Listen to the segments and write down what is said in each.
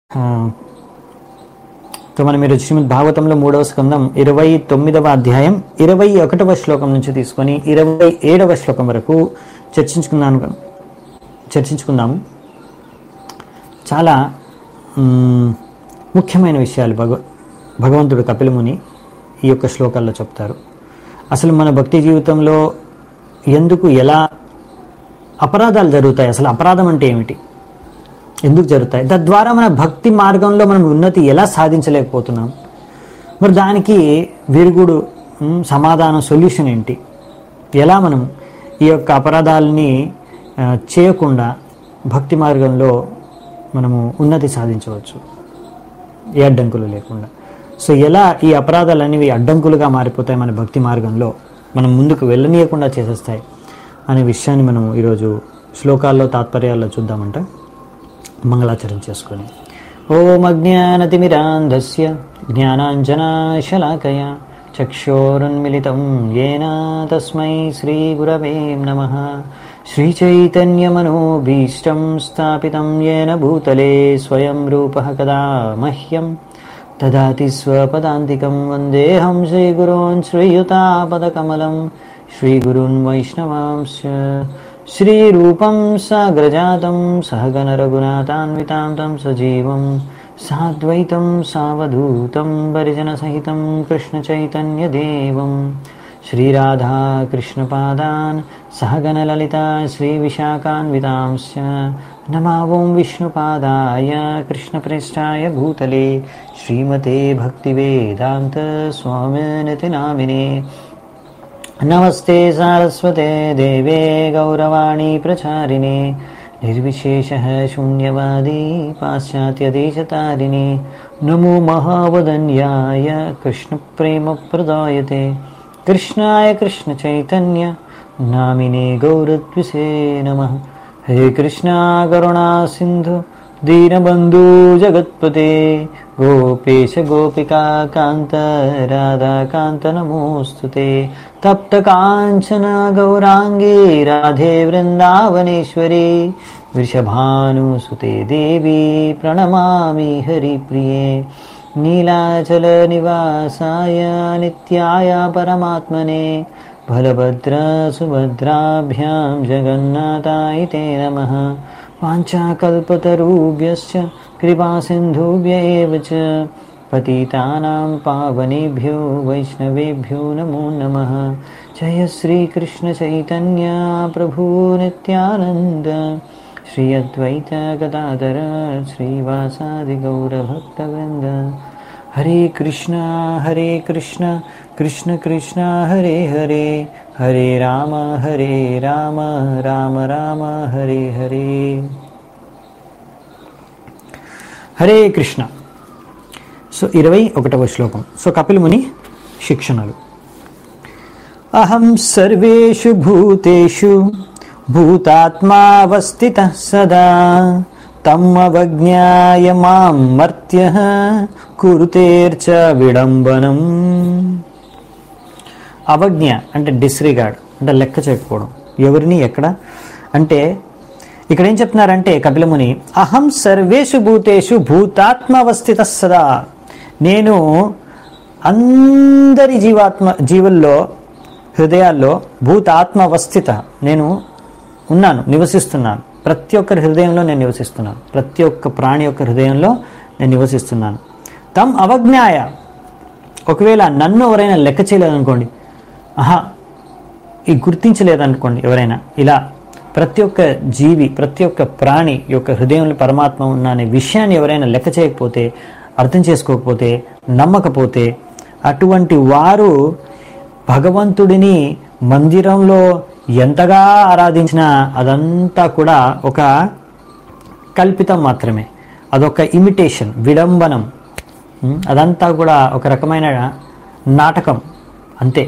ఆ, సో మనం మీరు శ్రీమద్ భాగవతంలో మూడవ స్కందం ఇరవై తొమ్మిదవ అధ్యాయం ఇరవై ఒకటవ శ్లోకం నుంచి తీసుకొని ఇరవై ఏడవ శ్లోకం వరకు చర్చించుకున్నాను చర్చించుకుందాము చాలా మ్, ముఖ్యమైన విషయాలు భగవ భగవంతుడు కపిలముని ఈ యొక్క శ్లోకాల్లో చెప్తారు అసలు మన భక్తి జీవితంలో ఎందుకు ఎలా అపరాధాలు జరుగుతాయి అసలు అపరాధం అంటే ఏమిటి ఎందుకు జరుగుతాయి తద్వారా మన భక్తి మార్గంలో మనం ఉన్నతి ఎలా సాధించలేకపోతున్నాం మరి దానికి విరుగుడు మ్, సమాధానం సొల్యూషన్ ఏంటి ఎలా మనం ఈ యొక్క అపరాధాలని ఆ, చేయకుండా భక్తి మార్గంలో మనము ఉన్నతి సాధించవచ్చు ఏ అడ్డంకులు లేకుండా సో ఎలా ఈ అపరాధాలు అనేవి అడ్డంకులుగా మారిపోతాయి మన భక్తి మార్గంలో మనం ముందుకు వెళ్ళనీయకుండా చేసేస్తాయి అనే విషయాన్ని మనం ఈరోజు శ్లోకాల్లో తాత్పర్యాల్లో చూద్దామంట మంగళాచరణ చేసుకొని ఓం అజ్ఞానతిమిరాంధస్య జ్ఞానాంజనాశలాకయ చక్షోరున్మిళితం ఏన తస్మై శ్రీగురవే నమ శ్రీచైతన్యమనోభీష్టం స్థాపితం ఏన భూతలే స్వయం రూపः కదా మహ్యం దదాతి స్వపదాంతికం వందేహం శ్రీగురోన్ శ్రీయుతాపదకమలం శ్రీగురున్ వైష్ణవాంశ శ్రీరూపం సాగ్రజాతం సహగణరఘునాథాన్వితాం తం సజీవం సాద్వైతం సావధూతం పరిజనసహితం కృష్ణచైతన్యదేవం శ్రీరాధా కృష్ణపాదాన్ సహగణలలితా శ్రీవిశాఖాన్వితాంశ్చ నమావోం విష్ణుపాదాయ కృష్ణప్రేష్టాయ భూతలే శ్రీమతే భక్తివేదాంత స్వామినితి నామినే నమస్తే సారస్వతే దేవే గౌరవాణి ప్రచారిణే నిర్విశేష శూన్యవాది పాశ్చాత్యదేశతారిణే నమో మహావదన్యాయ కృష్ణప్రేమప్రదాయతే కృష్ణాయ కృష్ణచైతన్య నామినే గౌరద్విషే నమ హరే కృష్ణ కరుణా సింధు దీనబంధు జగత్పతే గోపేశ గోపికా కాంత రాధాకాంత నమోస్తుతే తప్త కాంచన గౌరాంగీ రాధే వృందావనేశ్వరి వృషభానుసుతే దేవి ప్రణమామి హరిప్రిये నీలాచల నివాసాయ నిత్యాయ పరమాత్మనే బలభద్ర సుభద్రాభ్యాం జగన్నాథాయ తే నమః వాञ्छाकल्पतरुभ्यश्च कृपासिन्धुभ्य एव च पतितानां पावनेभ्यो वैष्णवेभ्यो नमो नमः जय श्रीकृष्णचैतन्य प्रभु नित्यानन्द श्री अद्वैत गदाधर श्रीवासादिगौरभक्तवृन्द हरे कृष्ण हरे कृष्ण कृष्ण कृष्ण हरे हरे हरे राम हरे राम राम राम हरे हरे హరే కృష్ణ సో ఇరవై ఒకటవ శ్లోకం సో కపిల్ ముని శిక్షణలు అహం సర్వేషు భూతేషు భూతాత్మావస్థిత సదా తమ్మవజ్ఞాయ మాం మర్త్య కురుతేర్చ విడంబనం అవజ్ఞ అంటే డిస్రిగార్డ్ అంటే లెక్క చేయకపోవడం ఎవరిని ఎక్కడ అంటే ఇక్కడ ఏం చెప్తున్నారంటే కపిలముని అహం సర్వేషు భూతేషు భూతాత్మవస్థిత సదా నేను అందరి జీవాత్మ జీవుల్లో హృదయాల్లో భూతాత్మవస్థిత నేను ఉన్నాను నివసిస్తున్నాను ప్రతి ఒక్కరి హృదయంలో నేను నివసిస్తున్నాను ప్రతి ఒక్క ప్రాణి యొక్క హృదయంలో నేను నివసిస్తున్నాను తమ్ అవజ్ఞాయ ఒకవేళ నన్ను ఎవరైనా లెక్క చేయలేదనుకోండి ఆహా ఈ గుర్తించలేదనుకోండి ఎవరైనా ఇలా ప్రతి ఒక్క జీవి ప్రతి ఒక్క ప్రాణి యొక్క హృదయంలో పరమాత్మ ఉన్న అనే విషయాన్ని ఎవరైనా లెక్క చేయకపోతే అర్థం చేసుకోకపోతే నమ్మకపోతే అటువంటి వారు భగవంతుడిని మందిరంలో ఎంతగా ఆరాధించినా అదంతా కూడా ఒక కల్పితం మాత్రమే అదొక ఇమిటేషన్ విడంబనం ఉం? అదంతా కూడా ఒక రకమైన నాటకం అంతే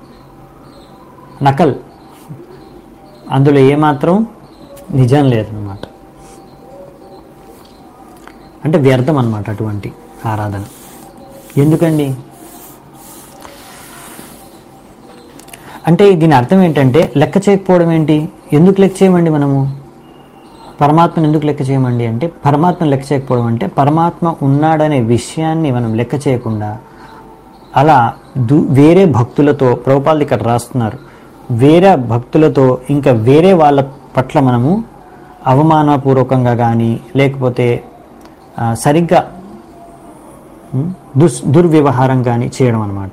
నకల్ అందులో ఏమాత్రం నిజం లేదన్నమాట అంటే వ్యర్థం అన్నమాట అటువంటి ఆరాధన ఎందుకండి అంటే దీని అర్థం ఏంటంటే లెక్క చేయకపోవడం ఏంటి ఎందుకు లెక్క చేయమండి మనము పరమాత్మను ఎందుకు లెక్క చేయమండి అంటే పరమాత్మను లెక్క చేయకపోవడం అంటే పరమాత్మ ఉన్నాడనే విషయాన్ని మనం లెక్క చేయకుండా అలా దు వేరే భక్తులతో ప్రభుపాలు ఇక్కడ రాస్తున్నారు వేరే భక్తులతో ఇంకా వేరే వాళ్ళ పట్ల మనము అవమానపూర్వకంగా కానీ లేకపోతే ఆ, సరిగ్గా ఉమ్, దుస్ దుర్వ్యవహారం కానీ చేయడం అన్నమాట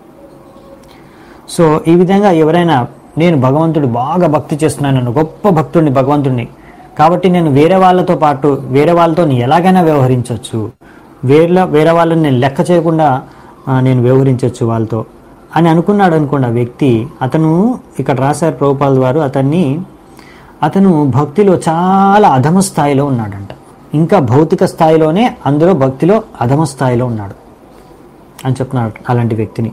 సో ఈ విధంగా ఎవరైనా నేను భగవంతుడు బాగా భక్తి చేస్తున్నాను నన్ను గొప్ప భక్తుడిని భగవంతుడిని కాబట్టి నేను వేరే వాళ్ళతో పాటు వేరే వాళ్ళతో ఎలాగైనా వ్యవహరించవచ్చు వేరే వేరే వాళ్ళని నేను లెక్క చేయకుండా ఆ, నేను వ్యవహరించవచ్చు వాళ్ళతో అని అనుకున్నాడు అనుకోండి ఆ వ్యక్తి అతను ఇక్కడ రాశారు ప్రభుపాల్ వారు అతన్ని అతను భక్తిలో చాలా అధమ స్థాయిలో ఉన్నాడంట ఇంకా భౌతిక స్థాయిలోనే అందులో భక్తిలో అధమ స్థాయిలో ఉన్నాడు అని చెప్తున్నాడు అలాంటి వ్యక్తిని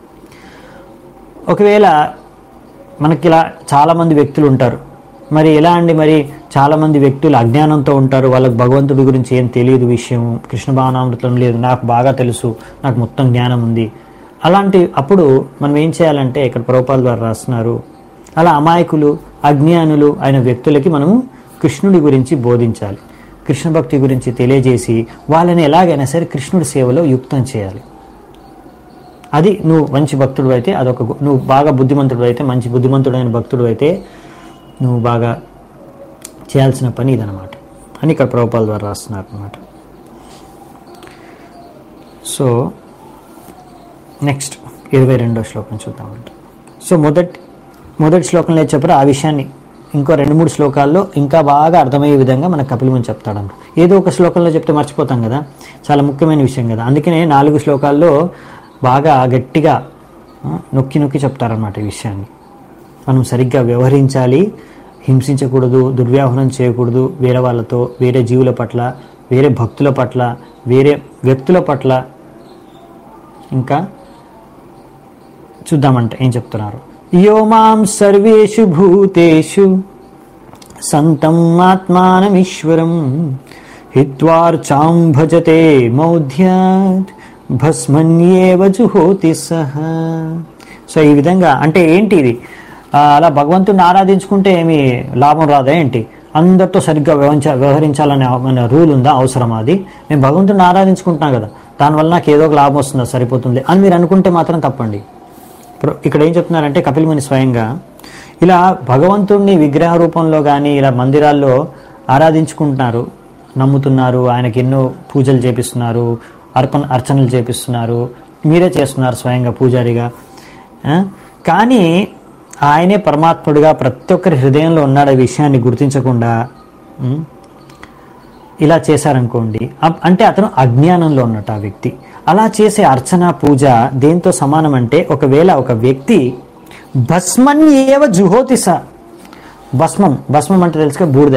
ఒకవేళ మనకి ఇలా చాలామంది వ్యక్తులు ఉంటారు మరి ఎలా అండి మరి చాలామంది వ్యక్తులు అజ్ఞానంతో ఉంటారు వాళ్ళకి భగవంతుడి గురించి ఏం తెలియదు విషయం కృష్ణ భావనామృతం లేదు నాకు బాగా తెలుసు నాకు మొత్తం జ్ఞానం ఉంది అలాంటి అప్పుడు మనం ఏం చేయాలంటే ఇక్కడ ప్రభుపాల ద్వారా రాస్తున్నారు అలా అమాయకులు అజ్ఞానులు అయిన వ్యక్తులకి మనము కృష్ణుడి గురించి బోధించాలి కృష్ణ భక్తి గురించి తెలియజేసి వాళ్ళని ఎలాగైనా సరే కృష్ణుడి సేవలో యుక్తం చేయాలి అది నువ్వు మంచి భక్తుడు అయితే అదొక గు- నువ్వు బాగా బుద్ధిమంతుడు అయితే మంచి బుద్ధిమంతుడైన భక్తుడు అయితే నువ్వు బాగా చేయాల్సిన పని ఇదనమాట అని ఇక్కడ ప్రభుపాల ద్వారా రాస్తున్నారు అనమాట సో నెక్స్ట్ ఇరవై రెండో శ్లోకం చూద్దామంట సో మొదటి మొదటి శ్లోకంలో చెప్పారు ఆ విషయాన్ని ఇంకో రెండు మూడు శ్లోకాల్లో ఇంకా బాగా అర్థమయ్యే విధంగా మన కపిలముని చెప్తాడన్న ఏదో ఒక శ్లోకంలో చెప్తే మర్చిపోతాం కదా చాలా ముఖ్యమైన విషయం కదా అందుకనే నాలుగు శ్లోకాల్లో బాగా గట్టిగా ఆ, నొక్కి నొక్కి చెప్తారన్నమాట ఈ విషయాన్ని మనం సరిగ్గా వ్యవహరించాలి హింసించకూడదు దుర్వ్యాహనం చేయకూడదు వేరే వాళ్ళతో వేరే జీవుల పట్ల వేరే భక్తుల పట్ల వేరే వ్యక్తుల పట్ల ఇంకా చూద్దామంట ఏం చెప్తున్నారు యో మాం సర్వేషు భూతేషు సంతం ఆత్మానమీశ్వరం హిత్వార్చాం భజతే మౌఢ్యాత్ భస్మన్యేవ జుహోతి సహ సో ఈ విధంగా అంటే ఏంటి ఇది ఆ, అలా భగవంతుని ఆరాధించుకుంటే ఏమి లాభం రాదా ఏంటి అందరితో సరిగ్గా వ్యవహరించ వ్యవహరించాలనే మన రూల్ ఉందా అవసరమా అది నేను భగవంతుని ఆరాధించుకుంటున్నాను కదా దానివల్ల నాకు ఏదో ఒక లాభం వస్తుందా సరిపోతుంది అని మీరు అనుకుంటే మాత్రం తప్పండి ఇప్పుడు ఇక్కడ ఏం చెప్తున్నారంటే కపిల్ ముని స్వయంగా ఇలా భగవంతుడిని విగ్రహ రూపంలో కానీ ఇలా మందిరాల్లో ఆరాధించుకుంటున్నారు నమ్ముతున్నారు ఆయనకి ఎన్నో పూజలు చేపిస్తున్నారు అర్పణ అర్చనలు చేపిస్తున్నారు మీరే చేస్తున్నారు స్వయంగా పూజారిగా ఆ? కానీ ఆయనే పరమాత్ముడిగా ప్రతి ఒక్కరి హృదయంలో ఉన్నాడు విషయాన్ని గుర్తించకుండా ఉం? ఇలా చేశారనుకోండి అప్- అంటే అతను అజ్ఞానంలో ఉన్నట్టు ఆ వ్యక్తి అలా చేసే అర్చన పూజ దేంతో సమానం అంటే ఒకవేళ ఒక వ్యక్తి భస్మన్ ఏవ జుహోతిస భస్మం భస్మం అంటే తెలుసుగా బూడిద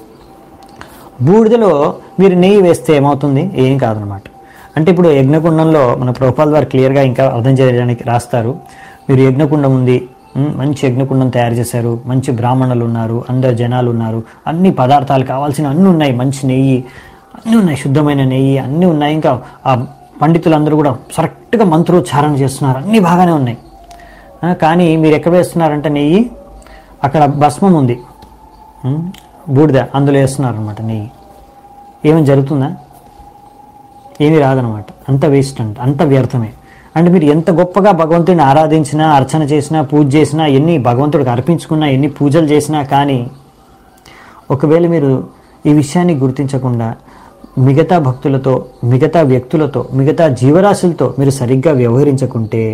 బూడిదలో మీరు నెయ్యి వేస్తే ఏమవుతుంది ఏం కాదనమాట అంటే ఇప్పుడు యజ్ఞకుండంలో మన ప్రభుపాల్ వారు క్లియర్గా ఇంకా అర్థం చేయడానికి రాస్తారు మీరు యజ్ఞకుండం ఉంది ఉమ్, మంచి యజ్ఞకుండం తయారు చేశారు మంచి బ్రాహ్మణులు ఉన్నారు అందరు జనాలు ఉన్నారు అన్ని పదార్థాలు కావాల్సిన అన్ని ఉన్నాయి మంచి నెయ్యి అన్నీ ఉన్నాయి శుద్ధమైన నెయ్యి అన్నీ ఉన్నాయి ఇంకా ఆ పండితులందరూ కూడా కరెక్ట్గా మంత్రోచ్చారణ చేస్తున్నారు అన్నీ బాగానే ఉన్నాయి ఆ, కానీ మీరు ఎక్కడ వేస్తున్నారంటే నెయ్యి అక్కడ భస్మం ఉంది ఉమ్, బూడిద అందులో వేస్తున్నారు అనమాట నెయ్యి ఏమైనా జరుగుతుందా ఏమీ రాదనమాట అంత వేస్ట్ అంట అంత వ్యర్థమే అంటే మీరు ఎంత గొప్పగా భగవంతుడిని ఆరాధించినా అర్చన చేసినా పూజ చేసినా ఎన్ని భగవంతుడికి అర్పించుకున్నా ఎన్ని పూజలు చేసినా కానీ ఒకవేళ మీరు ఈ విషయాన్ని గుర్తించకుండా మిగతా భక్తులతో మిగతా వ్యక్తులతో మిగతా జీవరాశులతో మీరు సరిగ్గా వ్యవహరించకుంటే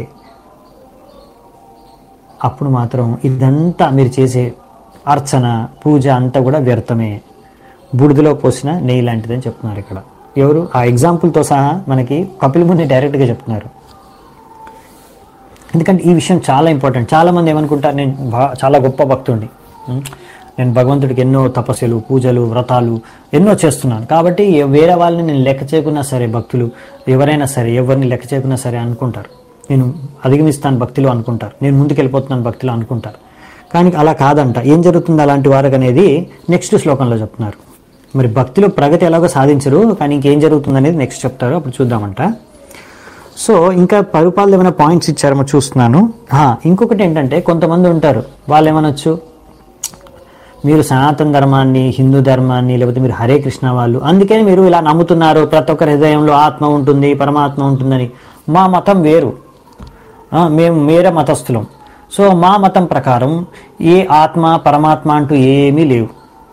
అప్పుడు మాత్రం ఇదంతా మీరు చేసే అర్చన పూజ అంతా కూడా వ్యర్థమే బూడిదలో పోసిన నెయ్యి లాంటిదని చెప్తున్నారు ఇక్కడ ఎవరు ఆ ఎగ్జాంపుల్తో సహా మనకి కపిల్ ముని డైరెక్ట్గా చెప్తున్నారు ఎందుకంటే ఈ విషయం చాలా ఇంపార్టెంట్ చాలా మంది ఏమనుకుంటారు నేను బా- చాలా గొప్ప భక్తుడిని ఉం? నేను భగవంతుడికి ఎన్నో తపస్సులు పూజలు వ్రతాలు ఎన్నో చేస్తున్నాను కాబట్టి ఎ- వేరే వాళ్ళని నేను లెక్క చేయకున్నా సరే భక్తులు ఎవరైనా సరే ఎవరిని లెక్క చేయకున్నా సరే అనుకుంటారు నేను అధిగమిస్తాను భక్తిలో అనుకుంటారు నేను ముందుకెళ్ళిపోతున్నాను భక్తిలో అనుకుంటారు కానీ అలా కాదంట ఏం జరుగుతుంది అలాంటి వారికి అనేది నెక్స్ట్ శ్లోకంలో చెప్తున్నారు మరి భక్తిలో ప్రగతి ఎలాగో సాధించరు కానీ ఇంకేం జరుగుతుంది అనేది నెక్స్ట్ చెప్తారు అప్పుడు చూద్దామంట సో ఇంకా పరుపాలు ఏమైనా పాయింట్స్ ఇచ్చారేమో చూస్తున్నాను ఆ, ఇంకొకటి ఏంటంటే కొంతమంది ఉంటారు వాళ్ళు ఏమనొచ్చు మీరు సనాతన ధర్మాన్ని హిందూ ధర్మాన్ని లేకపోతే మీరు హరే కృష్ణ వాళ్ళు అందుకని మీరు ఇలా నమ్ముతున్నారు ప్రతి ఒక్కరి హృదయంలో ఆత్మ ఉంటుంది పరమాత్మ ఉంటుందని మా మతం వేరు ఆ, మేము వేరే మతస్థులం సో మా మతం ప్రకారం ఏ ఆత్మ పరమాత్మ అంటూ ఏమీ లేవు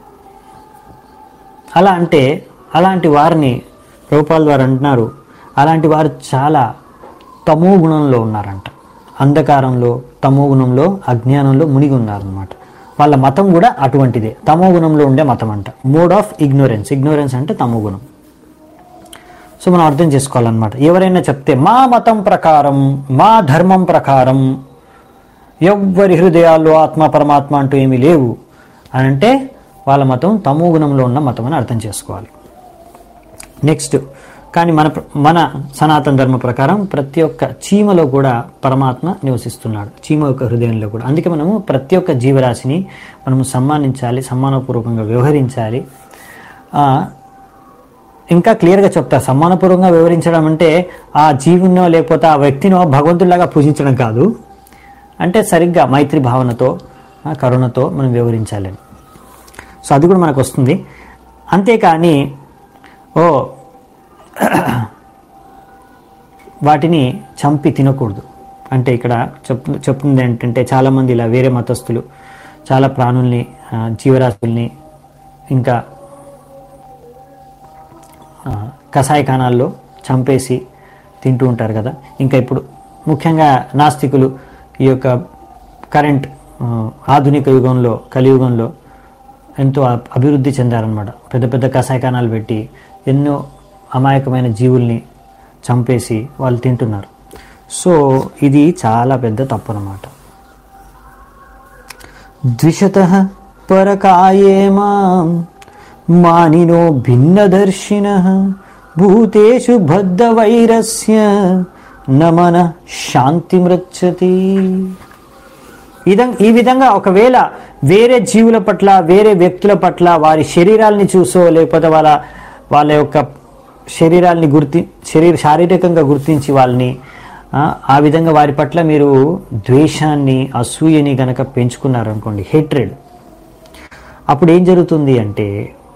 అలా అంటే అలాంటి వారిని ప్రభుపాల్ వారు అంటున్నారు అలాంటి వారు చాలా తమో గుణంలో ఉన్నారంట అంధకారంలో తమో గుణంలో అజ్ఞానంలో మునిగి ఉన్నారనమాట వాళ్ళ మతం కూడా అటువంటిదే తమో గుణంలో ఉండే మతం అంట మోడ్ ఆఫ్ ఇగ్నోరెన్స్ ఇగ్నోరెన్స్ అంటే తమో గుణం సో మనం అర్థం చేసుకోవాలన్నమాట ఎవరైనా చెప్తే మా మతం ప్రకారం మా ధర్మం ప్రకారం ఎవ్వరి హృదయాల్లో ఆత్మ పరమాత్మ అంటూ ఏమీ లేవు అని అంటే వాళ్ళ మతం తమో గుణంలో ఉన్న మతం అని అర్థం చేసుకోవాలి నెక్స్ట్ కానీ మన మన సనాతన ధర్మ ప్రకారం ప్రతి ఒక్క చీమలో కూడా పరమాత్మ నివసిస్తున్నాడు చీమ యొక్క హృదయంలో కూడా అందుకే మనము ప్రతి ఒక్క జీవరాశిని మనము సమ్మానించాలి సమ్మానపూర్వకంగా వ్యవహరించాలి ఆ, ఇంకా క్లియర్గా చెప్తా సమ్మానపూర్వకంగా వివరించడం అంటే ఆ జీవునో లేకపోతే ఆ వ్యక్తినో భగవంతుడిలాగా పూజించడం కాదు అంటే సరిగ్గా మైత్రి భావనతో ఆ, కరుణతో మనం వివరించాలని సో అది కూడా మనకు వస్తుంది అంతేకాని ఓ వాటిని చంపి తినకూడదు అంటే ఇక్కడ చెప్ చెప్తుంది ఏంటంటే చాలామంది ఇలా వేరే మతస్థులు చాలా ప్రాణుల్ని ఆ, జీవరాశుల్ని ఇంకా ఆ, కషాయఖానాల్లో చంపేసి తింటూ ఉంటారు కదా ఇంకా ఇప్పుడు ముఖ్యంగా నాస్తికులు ఈ యొక్క కరెంట్ ఆ, ఆధునిక యుగంలో కలియుగంలో ఎంతో అ- అభివృద్ధి చెందారనమాట పెద్ద పెద్ద కషాయఖానాలు పెట్టి ఎన్నో అమాయకమైన జీవుల్ని చంపేసి వాళ్ళు తింటున్నారు సో ఇది చాలా పెద్ద తప్పు అనమాట ద్విషత పరకాయేమాం మానినో భిన్నదర్శిన భూతేషు బద్ధవైరస్య నమన శాంతి మృచ్చతి ఇదం- ఈ విధంగా ఒకవేళ వేరే జీవుల పట్ల వేరే వ్యక్తుల పట్ల వారి శరీరాల్ని చూసో లేకపోతే వాళ్ళ వాళ్ళ యొక్క శరీరాల్ని గుర్తి శరీర శారీరకంగా గుర్తించి వాళ్ళని ఆ, ఆ విధంగా వారి పట్ల మీరు ద్వేషాన్ని అసూయని గనక పెంచుకున్నారనుకోండి హేట్రెడ్ అప్పుడు ఏం జరుగుతుంది అంటే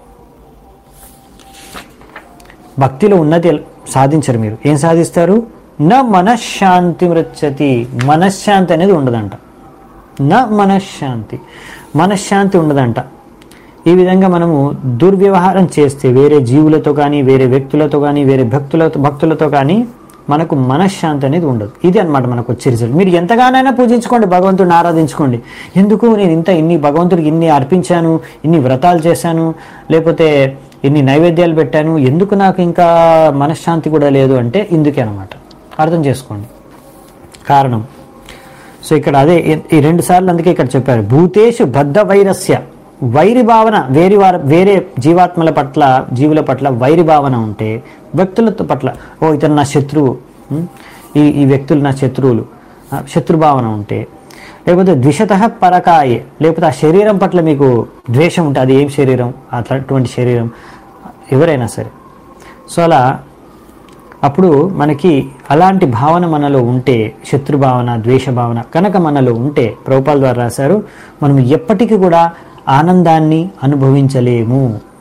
భక్తిలో ఉన్నతి సాధించరు మీరు ఏం సాధిస్తారు నా మనశ్శాంతి మృచ్చతి మనశ్శాంతి అనేది ఉండదంట నా మనశ్శాంతి మనశ్శాంతి ఉండదంట ఈ విధంగా మనము దుర్వ్యవహారం చేస్తే వేరే జీవులతో కానీ వేరే వ్యక్తులతో కానీ వేరే భక్తులతో భక్తులతో కానీ మనకు మనశ్శాంతి అనేది ఉండదు ఇది అన్నమాట మనకు వచ్చే రిజల్ట్ మీరు ఎంతగానైనా పూజించుకోండి భగవంతుడిని ఆరాధించుకోండి ఎందుకు నేను ఇంత ఇన్ని భగవంతుడికి ఇన్ని అర్పించాను ఇన్ని వ్రతాలు చేశాను లేకపోతే ఇన్ని నైవేద్యాలు పెట్టాను ఎందుకు నాకు ఇంకా మనశ్శాంతి కూడా లేదు అంటే ఇందుకే అనమాట అర్థం చేసుకోండి కారణం సో ఇక్కడ అదే ఈ- ఈ రెండు సార్లు అందుకే ఇక్కడ చెప్పారు భూతేషు బద్ధ వైరస్య వైరి భావన వేరే వార వేరే జీవాత్మల పట్ల జీవుల పట్ల వైరి భావన ఉంటే వ్యక్తులతో పట్ల ఓ ఇతను నా శత్రువు ఉం? ఈ ఈ వ్యక్తులు నా శత్రువులు ఆ, శత్రుభావన ఉంటే లేకపోతే ద్విషత పరకాయే లేకపోతే ఆ శరీరం పట్ల మీకు ద్వేషం ఉంటే అది ఏం శరీరం అట్లాంటి శరీరం ఎవరైనా సరే సో అలా అప్పుడు మనకి అలాంటి భావన మనలో ఉంటే శత్రు భావన ద్వేష భావన కనుక మనలో ఉంటే ప్రభుపాల్ ద్వారా రాశారు మనం ఎప్పటికీ కూడా ఆనందాన్ని అనుభవించలేము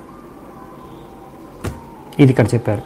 ఇది ఇక్కడ చెప్పారు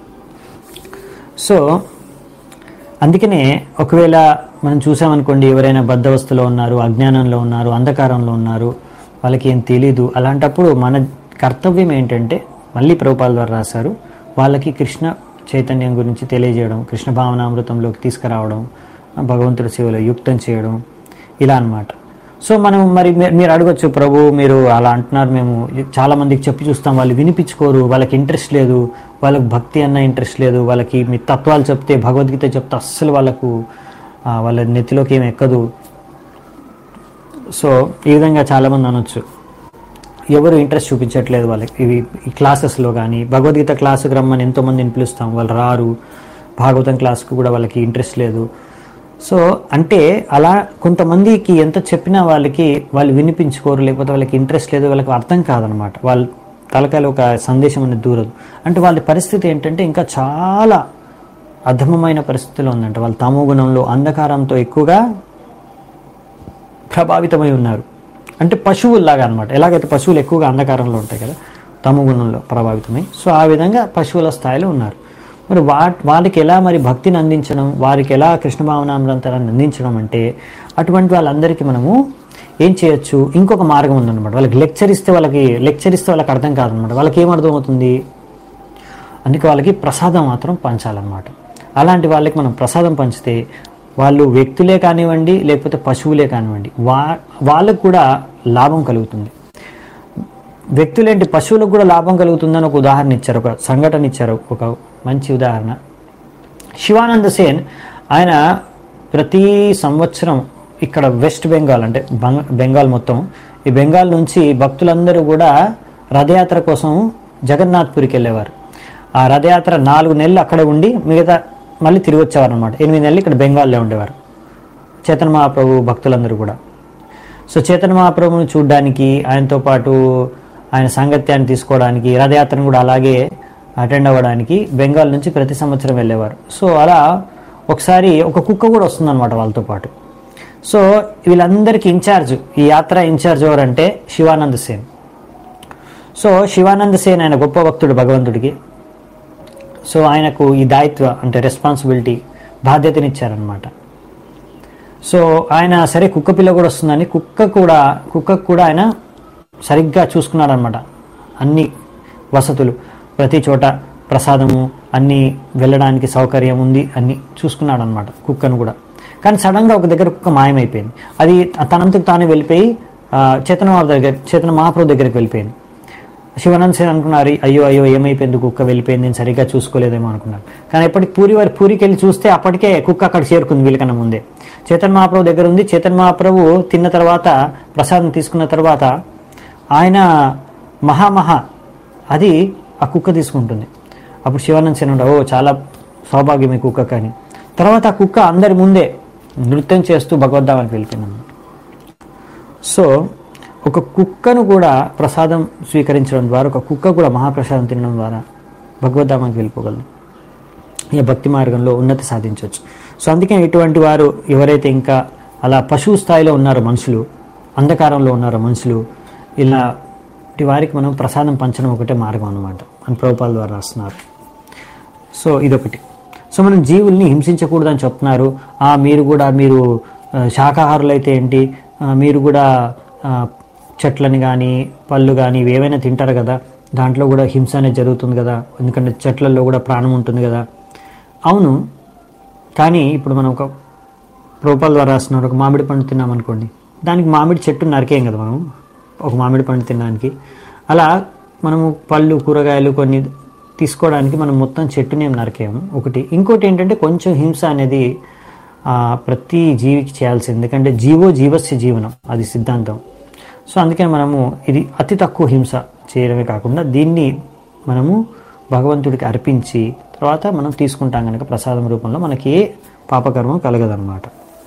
సో అందుకనే ఒకవేళ మనం చూసామనుకోండి ఎవరైనా బద్ధవస్థలో ఉన్నారు అజ్ఞానంలో ఉన్నారు అంధకారంలో ఉన్నారు వాళ్ళకి ఏం తెలీదు అలాంటప్పుడు మన కర్తవ్యం ఏంటంటే మళ్ళీ ప్రభుపాల ద్వారా రాశారు వాళ్ళకి కృష్ణ చైతన్యం గురించి తెలియజేయడం కృష్ణ భావనామృతంలోకి తీసుకురావడం భగవంతుడి సేవలో యుక్తం చేయడం ఇలా అన్నమాట సో మనం మరి మీ- మీరు అడగొచ్చు ప్రభు మీరు అలా అంటున్నారు మేము చాలా మందికి చెప్పి చూస్తాం వాళ్ళు వినిపించుకోరు వాళ్ళకి ఇంట్రెస్ట్ లేదు వాళ్ళకి భక్తి అన్న ఇంట్రెస్ట్ లేదు వాళ్ళకి మీ తత్వాలు చెప్తే భగవద్గీత చెప్తే అస్సలు వాళ్ళకు ఆ, వాళ్ళ నెత్తిలోకి ఏం ఎక్కదు సో ఈ విధంగా చాలామంది అనొచ్చు ఎవరు ఇంట్రెస్ట్ చూపించట్లేదు వాళ్ళకి ఇవి ఈ క్లాసెస్లో కానీ భగవద్గీత క్లాసుకు రమ్మని ఎంతోమందిని పిలుస్తాం వాళ్ళు రారు భాగవతం క్లాస్కు కూడా వాళ్ళకి ఇంట్రెస్ట్ లేదు సో అంటే అలా కొంతమందికి ఎంత చెప్పినా వాళ్ళకి వాళ్ళు వినిపించుకోరు లేకపోతే వాళ్ళకి ఇంట్రెస్ట్ లేదు వాళ్ళకి అర్థం కాదనమాట వాళ్ళ తలకాయలో ఒక సందేశం అనేది దూరదు అంటే వాళ్ళ పరిస్థితి ఏంటంటే ఇంకా చాలా అధమమైన పరిస్థితిలో ఉందంట వాళ్ళు తమో గుణంలో అంధకారంతో ఎక్కువగా ప్రభావితమై ఉన్నారు అంటే పశువుల్లాగా అనమాట ఎలాగైతే పశువులు ఎక్కువగా అంధకారంలో ఉంటాయి కదా తమ గుణంలో ప్రభావితమై సో ఆ విధంగా పశువుల స్థాయిలో ఉన్నారు మరి వా వాళ్ళకి ఎలా మరి భక్తిని అందించడం వారికి ఎలా కృష్ణ భావనామృతాన్ని అందించడం అంటే అటువంటి వాళ్ళందరికీ మనము ఏం చేయొచ్చు ఇంకొక మార్గం ఉందన్నమాట వాళ్ళకి లెక్చర్ ఇస్తే వాళ్ళకి లెక్చర్ ఇస్తే వాళ్ళకి అర్థం కాదనమాట వాళ్ళకి ఏం అర్థం అవుతుంది అందుకే వాళ్ళకి ప్రసాదం మాత్రం పంచాలన్నమాట అలాంటి వాళ్ళకి మనం ప్రసాదం పంచితే వాళ్ళు వ్యక్తులే కానివ్వండి లేకపోతే పశువులే కానివ్వండి వా వాళ్ళకు కూడా లాభం కలుగుతుంది వ్యక్తులేంటి పశువులకు కూడా లాభం కలుగుతుందని ఒక ఉదాహరణ ఇచ్చారు ఒక సంఘటన ఇచ్చారు ఒక మంచి ఉదాహరణ శివానంద సేన్ ఆయన ప్రతి సంవత్సరం ఇక్కడ వెస్ట్ బెంగాల్ అంటే బంగ- బెంగాల్ మొత్తం ఈ బెంగాల్ నుంచి భక్తులందరూ కూడా రథయాత్ర కోసం జగన్నాథ్పురికి వెళ్ళేవారు ఆ రథయాత్ర నాలుగు నెలలు అక్కడ ఉండి మిగతా మళ్ళీ తిరిగి వచ్చేవారు అనమాట ఎనిమిది నెలలు ఇక్కడ బెంగాల్లో ఉండేవారు చేతన మహాప్రభు భక్తులందరూ కూడా సో చేతన మహాప్రభుని చూడడానికి ఆయనతో పాటు ఆయన సాంగత్యాన్ని తీసుకోవడానికి రథయాత్రను కూడా అలాగే అటెండ్ అవ్వడానికి బెంగాల్ నుంచి ప్రతి సంవత్సరం వెళ్ళేవారు సో అలా ఒకసారి ఒక కుక్క కూడా వస్తుందన్నమాట వాళ్ళతో పాటు సో వీళ్ళందరికీ ఇన్ఛార్జ్ ఈ యాత్ర ఇన్ఛార్జ్ ఎవరంటే శివానంద్ సేన్ సో శివానంద్ సేన్ ఆయన గొప్ప భక్తుడు భగవంతుడికి సో ఆయనకు ఈ దాయిత్వ అంటే రెస్పాన్సిబిలిటీ బాధ్యతనిచ్చారనమాట సో ఆయన సరే కుక్క పిల్ల కూడా వస్తుందని కుక్క కూడా కుక్కకు కూడా ఆయన సరిగ్గా చూసుకున్నాడు అనమాట అన్ని వసతులు ప్రతి చోట ప్రసాదము అన్ని వెళ్ళడానికి సౌకర్యం ఉంది అన్ని చూసుకున్నాడు అనమాట కుక్కను కూడా కానీ సడన్గా ఒక దగ్గర కుక్క మాయమైపోయింది అది తనంతకు తానే వెళ్ళిపోయి ఆ, చేతన మహా దగ్గర చేతన మహాప్రభు దగ్గరికి వెళ్ళిపోయింది శివానంద్ సేన్ అనుకున్నారు అయ్యో అయ్యో ఏమైపోయింది కుక్క వెళ్ళిపోయింది నేను సరిగ్గా చూసుకోలేదేమో అనుకున్నారు కానీ ఎప్పటికి పూరి వారి పూరికి వెళ్ళి చూస్తే అప్పటికే కుక్క అక్కడ చేరుకుంది వీళ్ళకన్నా ముందే చేతన్ మహాప్రభు దగ్గర ఉంది చేతన్ మహాప్రభు తిన్న తర్వాత ప్రసాదం తీసుకున్న తర్వాత ఆయన మహామహా అది ఆ కుక్క తీసుకుంటుంది అప్పుడు శివానంద్ సేన్ ఉంటాడు ఓ చాలా సౌభాగ్యం ఈ కుక్క కానీ తర్వాత ఆ కుక్క అందరి ముందే నృత్యం చేస్తూ భగవద్ధామానికి వెళ్ళిపోయింది సో ఒక కుక్కను కూడా ప్రసాదం స్వీకరించడం ద్వారా ఒక కుక్క కూడా మహాప్రసాదం తినడం ద్వారా భగవద్ధామానికి వెళ్ళిపోగలదు ఈ భక్తి మార్గంలో ఉన్నతి సాధించవచ్చు సో అందుకే ఇటువంటి వారు ఎవరైతే ఇంకా అలా పశువు స్థాయిలో ఉన్నారో మనుషులు అంధకారంలో ఉన్నారో మనుషులు ఇలాంటి వారికి మనం ప్రసాదం పంచడం ఒకటే మార్గం అన్నమాట అని ప్రభుపాల ద్వారా రాస్తున్నారు సో ఇదొకటి సో మనం జీవుల్ని హింసించకూడదని చెప్తున్నారు ఆ మీరు కూడా మీరు ఆ, శాకాహారులు అయితే ఏంటి ఆ, మీరు కూడా ఆ, చెట్లని కానీ పళ్ళు కానీ ఇవి ఏవైనా తింటారు కదా దాంట్లో కూడా హింస అనేది జరుగుతుంది కదా ఎందుకంటే చెట్లలో కూడా ప్రాణం ఉంటుంది కదా అవును కానీ ఇప్పుడు మనం ఒక రూపాయల ద్వారా రాస్తున్నారు ఒక మామిడి పండు తిన్నాం అనుకోండి దానికి మామిడి చెట్టు నరికేయం కదా మనం ఒక మామిడి పండు తినడానికి అలా మనము పళ్ళు కూరగాయలు కొన్ని తీసుకోవడానికి మనం మొత్తం చెట్టుని ఏం నరికేయము ఒకటి ఇంకోటి ఏంటంటే కొంచెం హింస అనేది ఆ, ప్రతి జీవికి చేయాల్సింది ఎందుకంటే జీవో జీవస్య జీవనం అది సిద్ధాంతం సో అందుకని మనము ఇది అతి తక్కువ హింస చేయడమే కాకుండా దీన్ని మనము భగవంతుడికి అర్పించి తర్వాత మనం తీసుకుంటాం కనుక ప్రసాదం రూపంలో మనకి ఏ పాపకర్మం కలగదన్నమాట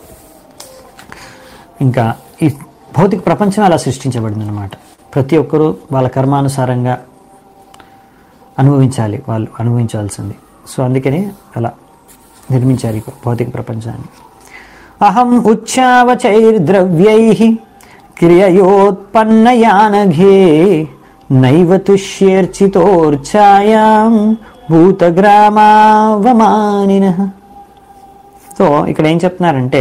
ఇంకా ఈ భౌతిక ప్రపంచం అలా సృష్టించబడింది అనమాట ప్రతి ఒక్కరూ వాళ్ళ కర్మానుసారంగా అనుభవించాలి వాళ్ళు అనుభవించాల్సింది సో అందుకని అలా నిర్మించారు ఈ భౌతిక ప్రపంచాన్ని అహం ఉచ్చావచైర్ద్రవ్యై క్రియయోత్పన్నయానఘే నైవ తుష్యేర్చితోర్చాయాం భూతగ్రామావమానిన సో ఇక్కడ ఏం చెప్తున్నారంటే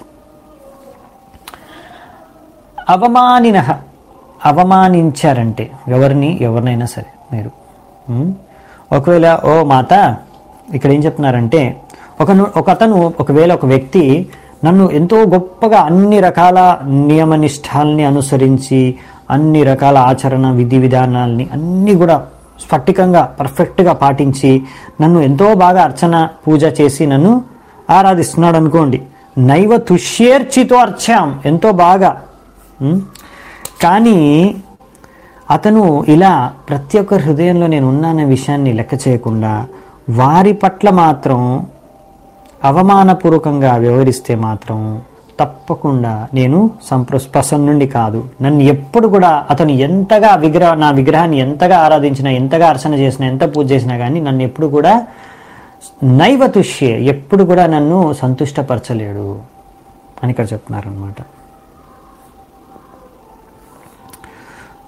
అవమానిన అవమానించారంటే ఎవరిని ఎవరినైనా సరే మీరు ఉం? ఒకవేళ ఓ మాత ఇక్కడ ఏం చెప్తున్నారంటే ఒక ను- ఒక అతను ఒకవేళ ఒక వ్యక్తి నన్ను ఎంతో గొప్పగా అన్ని రకాల నియమ నిష్ఠాల్ని అనుసరించి అన్ని రకాల ఆచరణ విధి విధానాల్ని అన్నీ కూడా స్ఫటికంగా పర్ఫెక్ట్గా పాటించి నన్ను ఎంతో బాగా అర్చన పూజ చేసి నన్ను ఆరాధిస్తున్నాడు అనుకోండి నైవ తుష్యేర్చితో అర్చాం ఎంతో బాగా ఉం? కానీ అతను ఇలా ప్రతి ఒక్క హృదయంలో నేను ఉన్నాననే విషయాన్ని లెక్క చేయకుండా వారి పట్ల మాత్రం అవమానపూర్వకంగా వ్యవహరిస్తే మాత్రం తప్పకుండా నేను సంప్రస్పశం నుండి కాదు నన్ను ఎప్పుడు కూడా అతను ఎంతగా విగ్రహ నా విగ్రహాన్ని ఎంతగా ఆరాధించినా ఎంతగా అర్చన చేసినా ఎంత పూజ చేసినా కానీ నన్ను ఎప్పుడు కూడా నైవ తుష్యే ఎప్పుడు కూడా నన్ను సంతుష్టపరచలేడు అని ఇక్కడ చెప్తున్నారు అనమాట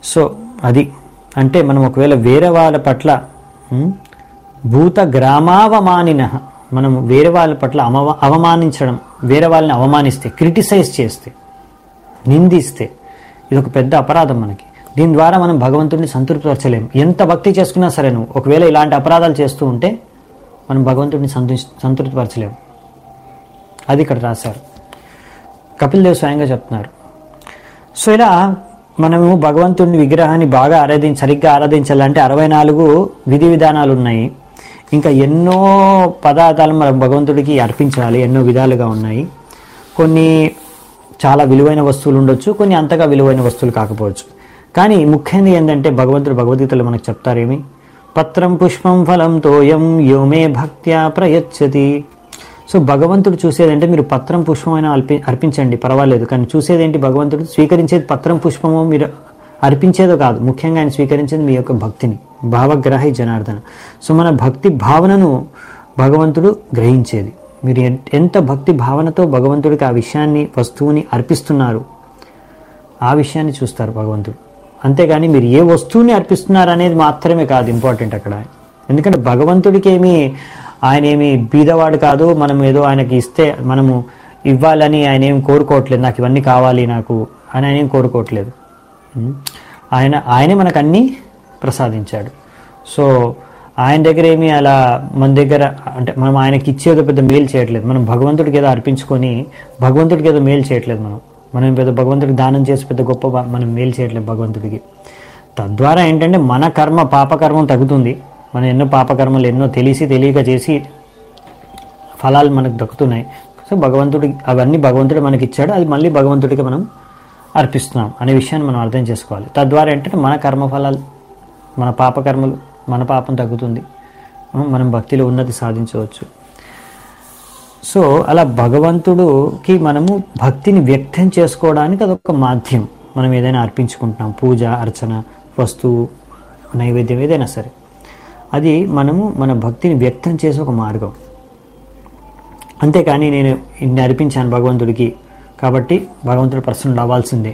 సో అది అంటే మనం ఒకవేళ వేరే వాళ్ళ పట్ల ఉమ్, భూత గ్రామావమానిన మనం వేరే వాళ్ళ పట్ల అమవ అవమానించడం వేరే వాళ్ళని అవమానిస్తే క్రిటిసైజ్ చేస్తే నిందిస్తే ఇది ఒక పెద్ద అపరాధం మనకి దీని ద్వారా మనం భగవంతుడిని సంతృప్తిపరచలేం ఎంత భక్తి చేసుకున్నా సరే నువ్వు ఒకవేళ ఇలాంటి అపరాధాలు చేస్తూ ఉంటే మనం భగవంతుడిని సంతృ సంతృప్తిపరచలేం అది ఇక్కడ రాశారు కపిల్ దేవ్ స్వయంగా చెప్తున్నారు సో ఇలా మనము భగవంతుడిని విగ్రహాన్ని బాగా ఆరాధించి సరిగ్గా ఆరాధించాలంటే అరవై నాలుగు విధి విధానాలు ఉన్నాయి ఇంకా ఎన్నో పదార్థాలు మనం భగవంతుడికి అర్పించాలి ఎన్నో విధాలుగా ఉన్నాయి కొన్ని చాలా విలువైన వస్తువులు ఉండొచ్చు కొన్ని అంతగా విలువైన వస్తువులు కాకపోవచ్చు కానీ ముఖ్యంగా ఏంటంటే భగవంతుడు భగవద్గీతలో మనకు చెప్తారేమి పత్రం పుష్పం ఫలం తోయం యోమే భక్త్యా ప్రయచ్చతి సో భగవంతుడు చూసేదంటే మీరు పత్రం పుష్పమైనా అర్పి అర్పించండి పర్వాలేదు కానీ చూసేదేంటి భగవంతుడు స్వీకరించేది పత్రం పుష్పము మీరు అర్పించేదో కాదు ముఖ్యంగా ఆయన స్వీకరించేది మీ యొక్క భక్తిని భావగ్రహి జనార్దన సో మన భక్తి భావనను భగవంతుడు గ్రహించేది మీరు ఎన్- ఎంత భక్తి భావనతో భగవంతుడికి ఆ విషయాన్ని వస్తువుని అర్పిస్తున్నారు ఆ విషయాన్ని చూస్తారు భగవంతుడు అంతేగాని మీరు ఏ వస్తువుని అర్పిస్తున్నారు అనేది మాత్రమే కాదు ఇంపార్టెంట్ అక్కడ ఎందుకంటే భగవంతుడికి ఏమి ఆయన ఏమి బీదవాడు కాదు మనం ఏదో ఆయనకి ఇస్తే మనము ఇవ్వాలని ఆయన ఏం కోరుకోవట్లేదు నాకు ఇవన్నీ కావాలి నాకు అని ఆయన ఏం కోరుకోవట్లేదు ఉం? ఆయన ఆయనే మనకు అన్నీ ప్రసాదించాడు సో ఆయన దగ్గర ఏమి అలా మన దగ్గర అంటే మనం ఆయనకి ఇచ్చేదో పెద్ద మేలు చేయట్లేదు మనం భగవంతుడికి ఏదో అర్పించుకొని భగవంతుడికి ఏదో మేలు చేయట్లేదు మనం మనం పెద్ద భగవంతుడికి దానం చేసి పెద్ద గొప్ప బ- మనం మేలు చేయట్లేదు భగవంతుడికి తద్వారా ఏంటంటే మన కర్మ పాపకర్మం తగ్గుతుంది మనం ఎన్నో పాపకర్మలు ఎన్నో తెలిసి తెలియక చేసి ఫలాలు మనకు దక్కుతున్నాయి సో భగవంతుడి అవన్నీ భగవంతుడు మనకి ఇచ్చాడు అది మళ్ళీ భగవంతుడికి మనం అర్పిస్తున్నాం అనే విషయాన్ని మనం అర్థం చేసుకోవాలి తద్వారా ఏంటంటే మన కర్మఫలాలు మన పాపకర్మలు మన పాపం తగ్గుతుంది మనం భక్తిలో ఉన్నతి సాధించవచ్చు సో అలా భగవంతుడికి మనము భక్తిని వ్యక్తం చేసుకోవడానికి అదొక మాధ్యం మనం ఏదైనా అర్పించుకుంటున్నాం పూజ అర్చన వస్తువు నైవేద్యం ఏదైనా సరే అది మనము మన భక్తిని వ్యక్తం చేసే ఒక మార్గం అంతేకాని నేను ఇన్ని అర్పించాను భగవంతుడికి కాబట్టి భగవంతుడు ప్రసన్నుడు అవ్వాల్సిందే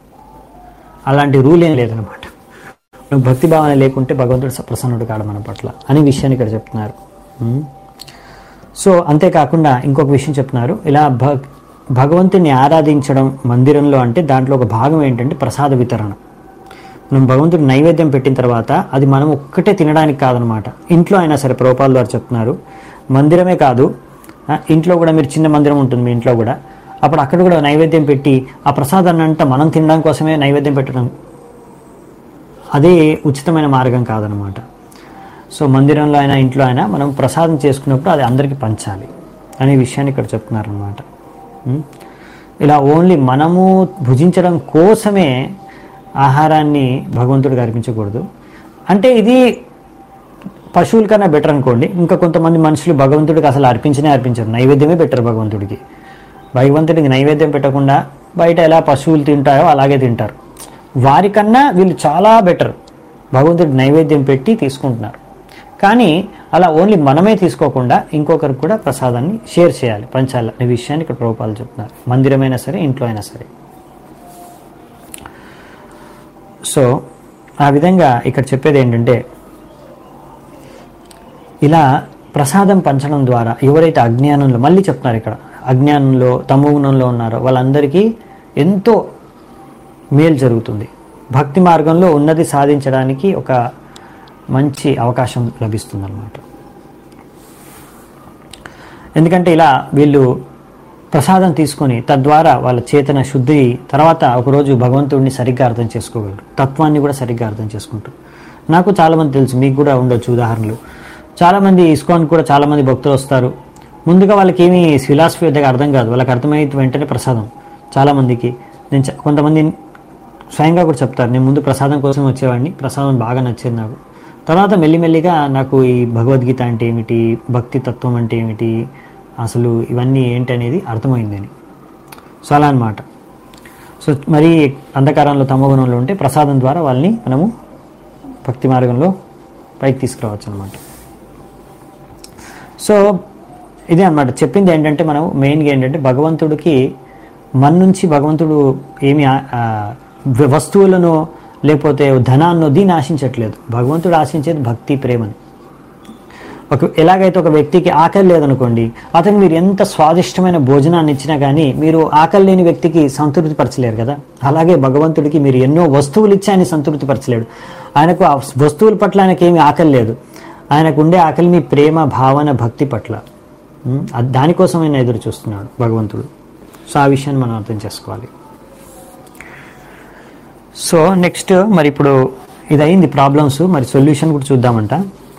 అలాంటి రూల్ ఏం లేదనమాట నువ్వు భక్తి భావన లేకుంటే భగవంతుడు స- ప్రసన్నుడు కాడు మన పట్ల అనే విషయాన్ని ఇక్కడ చెప్తున్నారు ఉమ్. సో అంతేకాకుండా ఇంకొక విషయం చెప్తున్నారు ఇలా భక్ భగవంతుని ఆరాధించడం మందిరంలో అంటే దాంట్లో ఒక భాగం ఏంటంటే ప్రసాద వితరణ మనం భగవంతుడి నైవేద్యం పెట్టిన తర్వాత అది మనం ఒక్కటే తినడానికి కాదనమాట ఇంట్లో అయినా సరే ప్రోపాల్ వారు చెప్తున్నారు మందిరమే కాదు ఆ, ఇంట్లో కూడా మీరు చిన్న మందిరం ఉంటుంది మీ ఇంట్లో కూడా అప్పుడు అక్కడ కూడా నైవేద్యం పెట్టి ఆ ప్రసాదాన్ని అంతా మనం తినడం కోసమే నైవేద్యం పెట్టడం అదే ఉచితమైన మార్గం కాదనమాట సో మందిరంలో అయినా ఇంట్లో అయినా మనం ప్రసాదం చేసుకున్నప్పుడు అది అందరికీ పంచాలి అనే విషయాన్ని ఇక్కడ చెప్తున్నారు అనమాట ఇలా ఓన్లీ మనము భుజించడం కోసమే ఆహారాన్ని భగవంతుడికి అర్పించకూడదు అంటే ఇది పశువుల కన్నా బెటర్ అనుకోండి ఇంకా కొంతమంది మనుషులు భగవంతుడికి అసలు అర్పించనే అర్పించరు నైవేద్యమే పెట్టరు భగవంతుడికి భగవంతుడికి నైవేద్యం పెట్టకుండా బయట ఎలా పశువులు తింటాయో అలాగే తింటారు వారికన్నా వీళ్ళు చాలా బెటర్ భగవంతుడికి నైవేద్యం పెట్టి తీసుకుంటున్నారు కానీ అలా ఓన్లీ మనమే తీసుకోకుండా ఇంకొకరికి కూడా ప్రసాదాన్ని షేర్ చేయాలి పంచాలి అనే విషయాన్ని ఇక్కడ ప్రభుపాలు చెప్తున్నారు మందిరమైనా సరే ఇంట్లో అయినా సరే సో ఆ విధంగా ఇక్కడ చెప్పేది ఏంటంటే ఇలా ప్రసాదం పంచడం ద్వారా ఎవరైతే అజ్ఞానంలో మళ్ళీ చెప్తున్నారు ఇక్కడ అజ్ఞానంలో తమోగుణంలో ఉన్నారో వాళ్ళందరికీ ఎంతో మేలు జరుగుతుంది భక్తి మార్గంలో ఉన్నతి సాధించడానికి ఒక మంచి అవకాశం లభిస్తుంది అన్నమాట ఎందుకంటే ఇలా వీళ్ళు ప్రసాదం తీసుకొని తద్వారా వాళ్ళ చేతన శుద్ధి తర్వాత ఒకరోజు భగవంతుడిని సరిగ్గా అర్థం చేసుకోగలరు తత్వాన్ని కూడా సరిగ్గా అర్థం చేసుకుంటారు నాకు చాలామంది తెలుసు మీకు కూడా ఉండొచ్చు ఉదాహరణలు చాలామంది ఇస్కాన్ కూడా చాలామంది భక్తులు వస్తారు ముందుగా వాళ్ళకి ఏమీ ఫిలాసఫీ పెద్దగా అర్థం కాదు వాళ్ళకి అర్థమైతే వెంటనే ప్రసాదం చాలామందికి నేను చ- కొంతమంది స్వయంగా కూడా చెప్తారు నేను ముందు ప్రసాదం కోసం వచ్చేవాడిని ప్రసాదం బాగా నచ్చేది నాకు తర్వాత మెల్లిమెల్లిగా నాకు ఈ భగవద్గీత అంటే ఏమిటి భక్తి తత్వం అంటే ఏమిటి అసలు ఇవన్నీ ఏంటి అనేది అర్థమైందని సో అలా అనమాట సో మరి అంధకారంలో తమగుణంలో ఉంటే ప్రసాదం ద్వారా వాళ్ళని మనము భక్తి మార్గంలో పైకి తీసుకురావచ్చు అనమాట సో ఇదే అన్నమాట చెప్పింది ఏంటంటే మనం మెయిన్గా ఏంటంటే భగవంతుడికి మన నుంచి భగవంతుడు ఏమి ఆ- ఆ వస్తువులను లేకపోతే ధనాన్నో దీన్ని ఆశించట్లేదు భగవంతుడు ఆశించేది భక్తి ప్రేమని ఒక ఎలాగైతే ఒక వ్యక్తికి ఆకలి లేదనుకోండి అతను మీరు ఎంత స్వాదిష్టమైన భోజనాన్ని ఇచ్చినా కానీ మీరు ఆకలి లేని వ్యక్తికి సంతృప్తి పరచలేరు కదా అలాగే భగవంతుడికి మీరు ఎన్నో వస్తువులు ఇచ్చి ఆయన సంతృప్తి పరచలేడు ఆయనకు ఆ వస్తువుల పట్ల ఆయనకి ఏమి ఆకలి లేదు ఆయనకు ఉండే ఆకలి మీ ప్రేమ భావన భక్తి పట్ల ఉం? అది దానికోసం ఆయన ఎదురు చూస్తున్నాడు భగవంతుడు సో ఆ విషయాన్ని మనం అర్థం చేసుకోవాలి సో నెక్స్ట్ మరి ఇప్పుడు ఇది అయింది ప్రాబ్లమ్స్ మరి సొల్యూషన్ కూడా చూద్దామంట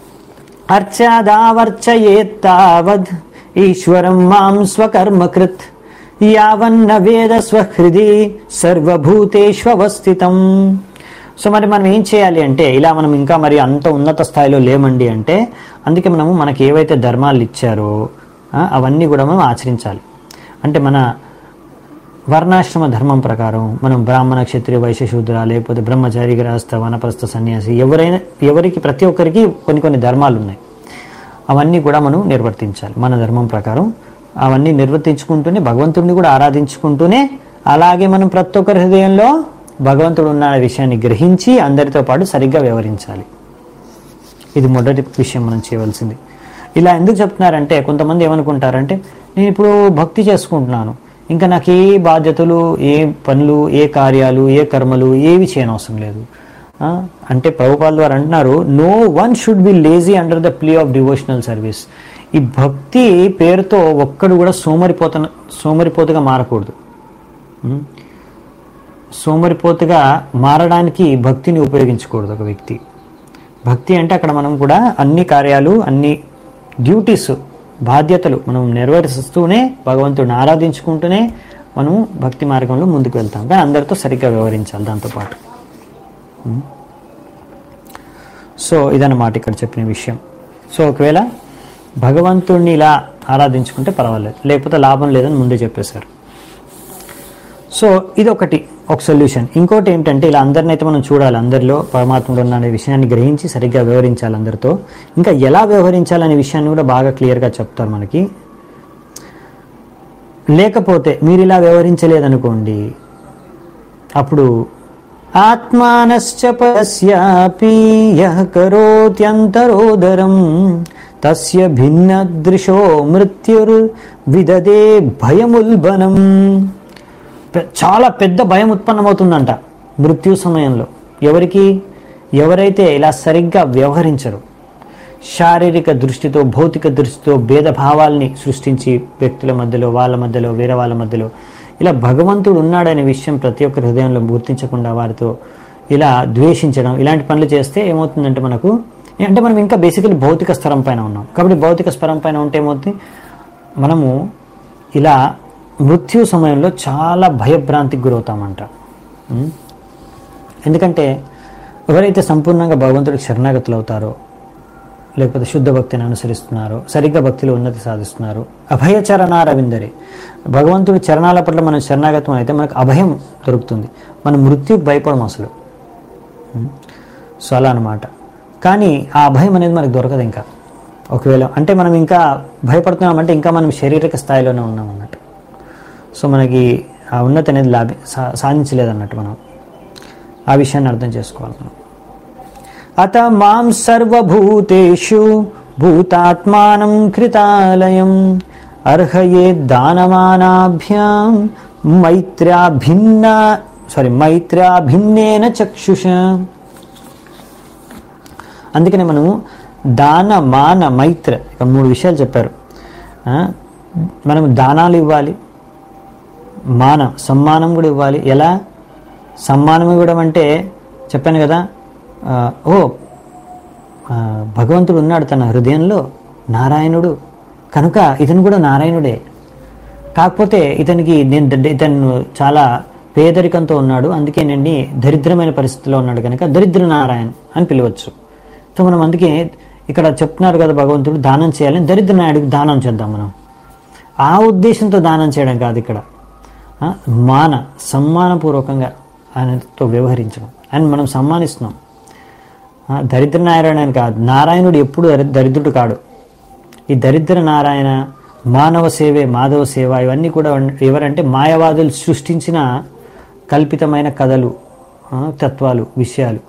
అర్చాదావర్చయేత్తావద్ ఈశ్వరం మాం స్వకర్మకృత్ యావన్న వేద స్వహృది సర్వభూతేష్వస్థితం సో మరి మనం ఏం చేయాలి అంటే ఇలా మనం ఇంకా మరి అంత ఉన్నత స్థాయిలో లేమండి అంటే అందుకే మనము మనకి ఏవైతే ధర్మాలు ఇచ్చారో ఆ, అవన్నీ కూడా మనం ఆచరించాలి అంటే మన వర్ణాశ్రమ ధర్మం ప్రకారం మనం బ్రాహ్మణ క్షత్రియ వైశ్య శూద్ర లేకపోతే బ్రహ్మచారి గృహస్థ వనప్రస్థ సన్యాసి ఎవరైనా ఎవరికి ప్రతి ఒక్కరికి కొన్ని కొన్ని ధర్మాలు ఉన్నాయి అవన్నీ కూడా మనం నిర్వర్తించాలి మన ధర్మం ప్రకారం అవన్నీ నిర్వర్తించుకుంటూనే భగవంతుడిని కూడా ఆరాధించుకుంటూనే అలాగే మనం ప్రతి ఒక్కరి హృదయంలో భగవంతుడు ఉన్న విషయాన్ని గ్రహించి అందరితో పాటు సరిగ్గా వ్యవహరించాలి ఇది మొదటి విషయం మనం చేయవలసింది ఇలా ఎందుకు చెప్తున్నారంటే కొంతమంది ఏమనుకుంటారంటే నేను ఇప్పుడు భక్తి చేసుకుంటున్నాను ఇంకా నాకు ఏ బాధ్యతలు ఏ పనులు ఏ కార్యాలు ఏ కర్మలు ఏవి చేయనవసరం లేదు ఆ, అంటే ప్రభుపాల్ వారు అంటున్నారు no one should be lazy under the plea of devotional service ఈ భక్తి పేరుతో ఒక్కడు కూడా సోమరిపోత సోమరిపోతుగా మారకూడదు ఉం? సోమరిపోతుగా మారడానికి భక్తిని ఉపయోగించకూడదు ఒక వ్యక్తి భక్తి అంటే అక్కడ మనం కూడా అన్ని కార్యాలు అన్ని డ్యూటీస్ బాధ్యతలు మనం నెరవేరుస్తూనే భగవంతుడిని ఆరాధించుకుంటూనే మనం భక్తి మార్గంలో ముందుకు వెళ్తాం కానీ అందరితో సరిగ్గా వ్యవహరించాలి దాంతోపాటు ఉం? సో ఇదన్నమాట ఇక్కడ చెప్పిన విషయం సో ఒకవేళ భగవంతుడిని ఇలా ఆరాధించుకుంటే పర్వాలేదు లేకపోతే లాభం లేదని ముందే చెప్పేశారు సో ఇది ఒకటి ఒక సొల్యూషన్ ఇంకోటి ఏంటంటే ఇలా అందరిని అయితే మనం చూడాలి అందరిలో పరమాత్ముడు ఉన్న అనే విషయాన్ని గ్రహించి సరిగ్గా వ్యవహరించాలి అందరితో ఇంకా ఎలా వ్యవహరించాలనే విషయాన్ని కూడా బాగా క్లియర్గా చెప్తారు మనకి లేకపోతే మీరు ఇలా వ్యవహరించలేదనుకోండి అప్పుడు ఆత్మానశ్చ పశ్యాపి యః కరోత్యంతరోదరం తస్య భిన్నదృశో మృత్యుర్ విదదే భయముల్బనం పె- చాలా పెద్ద భయం ఉత్పన్నమవుతుందంట మృత్యు సమయంలో ఎవరికి ఎవరైతే ఇలా సరిగ్గా వ్యవహరించరు శారీరక దృష్టితో భౌతిక దృష్టితో భేదభావాల్ని సృష్టించి వ్యక్తుల మధ్యలో వాళ్ళ మధ్యలో వేరే వాళ్ళ మధ్యలో ఇలా భగవంతుడు ఉన్నాడనే విషయం ప్రతి ఒక్కరి హృదయంలో గుర్తించకుండా వారితో ఇలా ద్వేషించడం ఇలాంటి పనులు చేస్తే ఏమవుతుందంటే మనకు అంటే మనం ఇంకా బేసికలీ భౌతిక స్థరం పైన ఉన్నాం కాబట్టి భౌతిక స్థరం పైన ఉంటే ఏమవుతుంది మనము ఇలా మృత్యు సమయంలో చాలా భయభ్రాంతికి గురవుతామంట ఉం? ఎందుకంటే ఎవరైతే సంపూర్ణంగా భగవంతుడికి శరణాగతులు అవుతారో లేకపోతే శుద్ధ భక్తిని అనుసరిస్తున్నారో సరిగ్గా భక్తిలో ఉన్నతి సాధిస్తున్నారు అభయ చరణారవిందరి భగవంతుడి చరణాల పట్ల మనం శరణాగతం అయితే మనకు అభయం దొరుకుతుంది మనం మృత్యుకు భయపడం అసలు ఉం? సో అలా అనమాట కానీ ఆ అభయం అనేది మనకు దొరకదు ఇంకా ఒకవేళ అంటే మనం ఇంకా భయపడుతున్నామంటే ఇంకా మనం శారీరక స్థాయిలోనే ఉన్నాం అన్నట్టు సో మనకి ఆ ఉన్నతి అనేది లాభి సా- సాధించలేదన్నట్టు మనం ఆ విషయాన్ని అర్థం చేసుకోవాలి మనం అత మాం సర్వభూతేషు భూతాత్మానం కృతాలయం అర్హయే దానమానాభ్యాం మైత్ర్యా భిన్న సారీ మైత్ర్యా భిన్నేన చక్షుష అందుకనే మనము దాన మాన మైత్ర ఇక మూడు విషయాలు చెప్పారు ఆ, మనం దానాలు ఇవ్వాలి మాన సమ్మానం కూడా ఇవ్వాలి ఎలా సమ్మానం ఇవ్వడం అంటే చెప్పాను కదా ఆ, ఓ ఆ, భగవంతుడు ఉన్నాడు తన హృదయంలో నారాయణుడు కనుక ఇతను కూడా నారాయణుడే కాకపోతే ఇతనికి నేను ద- ఇతను చాలా పేదరికంతో ఉన్నాడు అందుకే నేను దరిద్రమైన పరిస్థితిలో ఉన్నాడు కనుక దరిద్ర నారాయణ్ అని పిలవచ్చు సో మనం అందుకే ఇక్కడ చెప్తున్నారు కదా భగవంతుడు దానం చేయాలని దరిద్ర నాయుడికి దానం చేద్దాం మనం ఆ ఉద్దేశంతో దానం చేయడం కాదు ఇక్కడ ఆ, మాన సమ్మానపూర్వకంగా ఆయనతో వ్యవహరించడం ఆయన మనం సమ్మానిస్తున్నాం ఆ, దరిద్ర నారాయణ అని కాదు నారాయణుడు ఎప్పుడు దరి- దరిద్రుడు కాడు ఈ దరిద్ర నారాయణ మానవ సేవే మాధవ సేవ ఇవన్నీ కూడా ఎవరంటే మాయవాదులు సృష్టించిన కల్పితమైన కథలు ఆ, తత్వాలు విషయాలు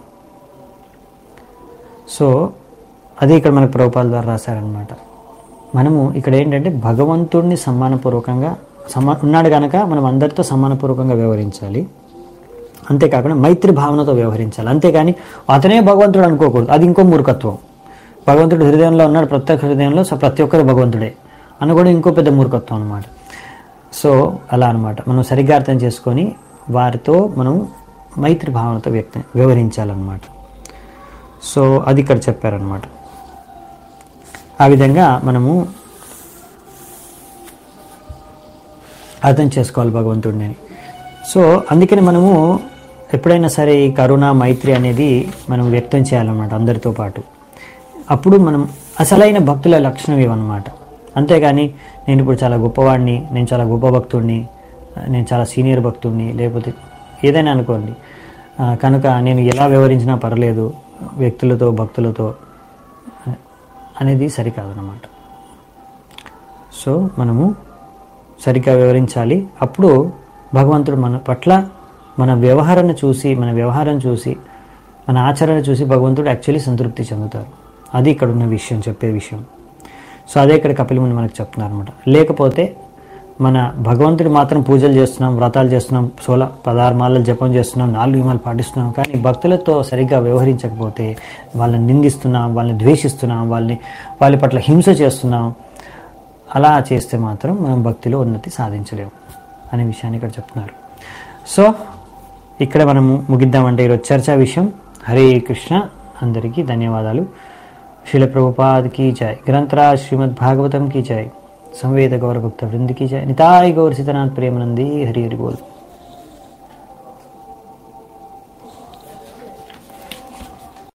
సో అది ఇక్కడ మనకు ప్రభుపాల ద్వారా రాశారనమాట మనము ఇక్కడ ఏంటంటే భగవంతుడిని సమ్మానపూర్వకంగా సమా ఉన్నాడు కనుక మనం అందరితో సమానపూర్వకంగా వ్యవహరించాలి అంతేకాకుండా మైత్రి భావనతో వ్యవహరించాలి అంతేకాని అతనే భగవంతుడు అనుకోకూడదు అది ఇంకో మూర్ఖత్వం భగవంతుడు హృదయంలో ఉన్నాడు ప్రతి ఒక్క హృదయంలో సో ప్రతి ఒక్కరు భగవంతుడే అని కూడా ఇంకో పెద్ద మూర్ఖత్వం అనమాట సో అలా అనమాట మనం సరిగ్గా అర్థం చేసుకొని వారితో మనం మైత్రి భావనతో వ్యక్త వ్యవహరించాలన్నమాట సో అది ఇక్కడ చెప్పారనమాట ఆ విధంగా మనము అర్థం చేసుకోవాలి భగవంతుడిని అని. సో అందుకని మనము ఎప్పుడైనా సరే ఈ కరుణ మైత్రి అనేది మనం వ్యక్తం చేయాలన్నమాట అందరితో పాటు అప్పుడు మనం అసలైన భక్తుల లక్షణం ఇవన్నమాట అంతేగాని నేను ఇప్పుడు చాలా గొప్పవాడిని నేను చాలా గొప్ప భక్తుడిని నేను చాలా సీనియర్ భక్తుడిని లేకపోతే ఏదైనా అనుకోండి ఆ, కనుక నేను ఎలా వ్యవహరించినా పర్లేదు వ్యక్తులతో భక్తులతో అనేది సరికాదన్నమాట సో మనము సరిగ్గా వివరించాలి అప్పుడు భగవంతుడు మన పట్ల మన వ్యవహారాన్ని చూసి మన వ్యవహారం చూసి మన ఆచరణ చూసి భగవంతుడు యాక్చువల్లీ సంతృప్తి చెందుతారు అది ఇక్కడ ఉన్న విషయం చెప్పే విషయం సో అదే ఇక్కడ కపిలముని మనకు చెప్తున్నారు అనమాట లేకపోతే మన భగవంతుడు మాత్రం పూజలు చేస్తున్నాం వ్రతాలు చేస్తున్నాం సోల పదహారు మాలలు జపం చేస్తున్నాం నాలుగు నియమాలు పాటిస్తున్నాం కానీ భక్తులతో సరిగ్గా వ్యవహరించకపోతే వాళ్ళని నిందిస్తున్నాం వాళ్ళని ద్వేషిస్తున్నాం వాళ్ళని వాళ్ళ పట్ల హింస చేస్తున్నాం అలా చేస్తే మాత్రం మనం భక్తిలో ఉన్నతి సాధించలేము అనే విషయాన్ని ఇక్కడ చెప్తున్నారు సో ఇక్కడ మనము ముగిద్దామంటే ఈరోజు చర్చా విషయం హరే కృష్ణ అందరికీ ధన్యవాదాలు శిల ప్రభుపాద్ की जय ग्रंथराज श्रीमद् भागवतम की जय संवेद गौर भक्त वृंद की जय निताय गौर सीतनाथ प्रेमानंदी हरि हरि बोल